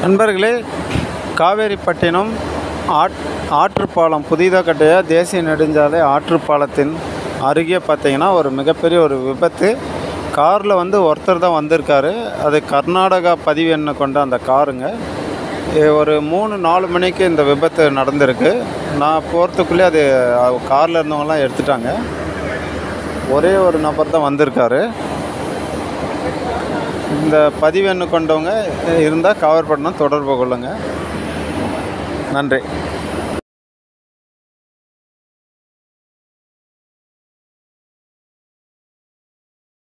நண்பர்களே காவேரிப்பட்டினம் ஆட் ஆற்றுப்பாலம் புதிதாக கட்டிய தேசிய நெடுஞ்சாலை ஆற்றுப்பாலத்தின் அருகே பார்த்தீங்கன்னா ஒரு மிகப்பெரிய ஒரு விபத்து காரில் வந்து ஒருத்தர் தான் வந்திருக்காரு அது கர்நாடகா பதிவு எண்ணை கொண்ட அந்த காருங்க இது ஒரு மூணு நாலு மணிக்கு இந்த விபத்து நடந்திருக்கு நான் போகிறதுக்குள்ளே அது காரில் இருந்தவங்கலாம் எடுத்துட்டாங்க ஒரே ஒரு நபர் தான் வந்திருக்காரு இந்த பதிவு எண்ணு கொண்டவங்க இருந்தால் காவற்பட்டினம் தொடர்பு கொள்ளுங்கள் நன்றி